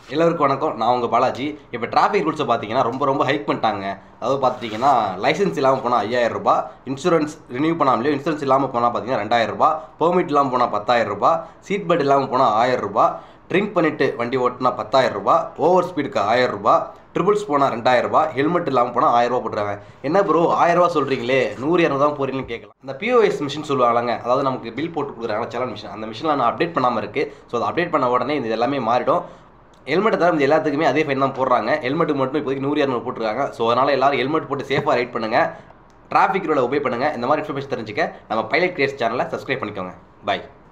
எல்லாருக்கும் வணக்கம் நான் உங்கள் பாலாஜி இப்போ டிராஃபிக் ரூல்ஸை பார்த்தீங்கன்னா ரொம்ப ரொம்ப ஹைக் பண்ணிட்டாங்க அதாவது பார்த்துட்டிங்கன்னா லைசன்ஸ் இல்லாமல் போனால் ஐயாயிரம் ரூபாய் இன்சூரன்ஸ் ரினியூ பண்ணாமலையோ இன்சூரன்ஸ் இல்லாமல் போனால் பார்த்தீங்கன்னா ரெண்டாயிரம் ரூபாய் பெர்மிட் இல்லாமல் போனால் பத்தாயிரம் ரூபாய் சீட் பெல்ட் இல்லாமல் போனால் ஆயிரம் ரூபாய் ட்ரிங்க் பண்ணிட்டு வண்டி ஓட்டினா பத்தாயிரம் ரூபாய் ஓவர் ஸ்பீடுக்கு ஆயிரம் ரூபாய் ட்ரிபிள்ஸ் போனால் ரெண்டாயிரம் ரூபாய் ஹெல்மெட் இல்லாமல் போனால் ஆயிரம் ரூபாய் போட்டுருவாங்க என்ன ப்ரோ ஆயிரம் ரூபாய் சொல்கிறீங்களே நூறு இரநூறு தான் போறீங்கன்னு கேட்கலாம் அந்த பிஓஎஸ் மிஷின் சொல்லுவாங்களாங்க அதாவது நமக்கு பில் போட்டு கொடுக்குறாங்க செலான் மிஷின் அந்த மிஷினில் நான் அப்டேட் பண்ணாமல் இருக்குது ஸோ அதை அப்டேட் பண்ண உடனே இது எல்லாமே மாறிடும் ஹெல்மெட்டை தவிர இந்த எல்லாத்துக்குமே அதே ஃபைன் தான் போடுறாங்க ஹெல்மெட்டுக்கு மட்டும் இப்போதைக்கு நூறு இரநூறு போட்டுருக்காங்க ஸோ அதனால் எல்லாரும் ஹெல்மெட் போட்டு சேஃபாக ரைட் பண்ணுங்கள் டிராஃபிக் ரூலை ஒபே பண்ணுங்கள் இந்த மாதிரி இன்ஃபர்மேஷன் தெரிஞ்சுக்க நம்ம பைலட் கிரியேட்ஸ் சேனலை சப்ஸ்கிரைப் பண்ணிக்கோங்க பை